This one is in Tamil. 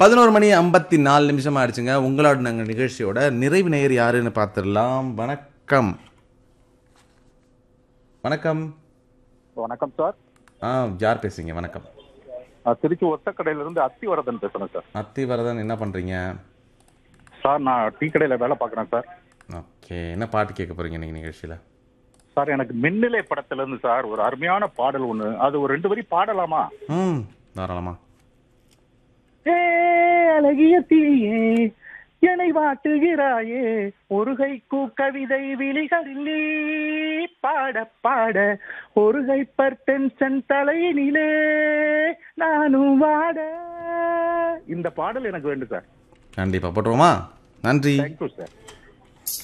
பதினோரு மணி ஐம்பத்தி நாலு நிமிஷம் ஆயிடுச்சுங்க உங்களோட நாங்கள் நிகழ்ச்சியோட நிறைவு நேயர் யாருன்னு பார்த்துடலாம் வணக்கம் வணக்கம் வணக்கம் சார் ஆ யார் பேசுறீங்க வணக்கம் நான் திருச்சி ஒத்தக்கடையில இருந்து அத்திவரதன் பேசுறேன் சார் அத்திவரதன் என்ன பண்ணுறீங்க சார் நான் டீ கடையில வேலை பார்க்குறேன் சார் ஓகே என்ன பாட்டு கேட்க போறீங்க இன்னைக்கு நிகழ்ச்சியில் சார் எனக்கு மின்னிலை படத்துல இருந்து சார் ஒரு அருமையான பாடல் ஒண்ணு அது ஒரு ரெண்டு வரி பாடலாமா ம் தாராளமா ஏ அழகிய தீயே என்னை வாட்டுகிறாயே ஒரு கைக்கு கவிதை விழிகளில் நீ பாட பாட ஒரு கை பர்டென்ஷன் தலையினிலே நானும் வாட இந்த பாடல் எனக்கு வேண்டும் சார் கண்டிப்பாக போட்டுருவோமா நன்றி தேங்க்யூ சார்